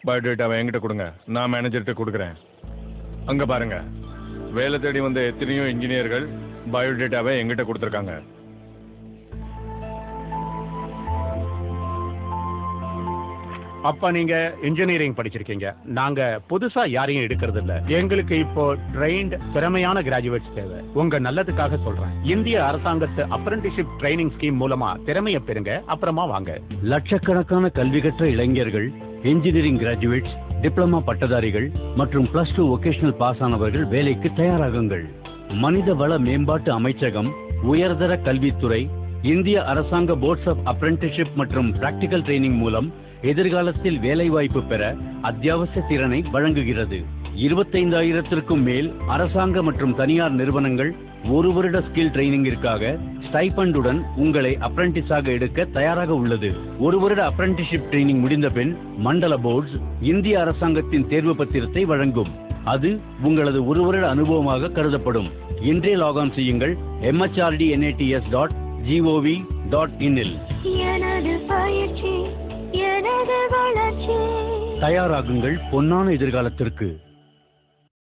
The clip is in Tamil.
பயோடேட்டாவை என்கிட்ட கொடுங்க நான் மேனேஜர்கிட்ட கொடுக்குறேன் அங்க பாருங்க வேலை தேடி வந்த எத்தனையோ இன்ஜினியர்கள் பயோடேட்டாவை என்கிட்ட கொடுத்துருக்காங்க அப்ப நீங்க இன்ஜினியரிங் படிச்சிருக்கீங்க நாங்க புதுசா யாரையும் எடுக்கிறது இல்ல எங்களுக்கு இப்போ ட்ரெயின்ட் திறமையான கிராஜுவேட்ஸ் தேவை உங்க நல்லதுக்காக சொல்றேன் இந்திய அரசாங்கத்து அப்ரண்டிஷிப் ட்ரைனிங் ஸ்கீம் மூலமா திறமைய பெறுங்க அப்புறமா வாங்க லட்சக்கணக்கான கல்வி கற்ற இளைஞர்கள் இன்ஜினியரிங் கிராஜுவேட்ஸ் டிப்ளமா பட்டதாரிகள் மற்றும் பிளஸ் டூ ஒகேஷனல் பாஸ் ஆனவர்கள் வேலைக்கு தயாராகுங்கள் மனித வள மேம்பாட்டு அமைச்சகம் உயர்தர கல்வித்துறை இந்திய அரசாங்க போர்ட்ஸ் ஆஃப் அப்ரெண்டிஸ்ஷிப் மற்றும் பிராக்டிகல் ட்ரைனிங் மூலம் எதிர்காலத்தில் வேலைவாய்ப்பு பெற அத்தியாவசிய திறனை வழங்குகிறது இருபத்தைந்தாயிரத்திற்கும் மேல் அரசாங்க மற்றும் தனியார் நிறுவனங்கள் ஒரு வருட ஸ்கில் ட்ரைனிங்கிற்காக ஸ்டைபண்டுடன் உங்களை அப்ரண்டிஸாக எடுக்க தயாராக உள்ளது ஒரு வருட அப்ரண்டிஸ்ஷிப் ட்ரைனிங் முடிந்த பின் மண்டல போர்ட்ஸ் இந்திய அரசாங்கத்தின் தேர்வு பத்திரத்தை வழங்கும் அது உங்களது ஒரு வருட அனுபவமாக கருதப்படும் இன்றே லாகான் செய்யுங்கள் MHRD NITS dot GOV dot இன்னில் எனது பயிற்சி எனது வளர்ச்சி தயாராகுங்கள் பொன்னான எதிர்காலத்திற்கு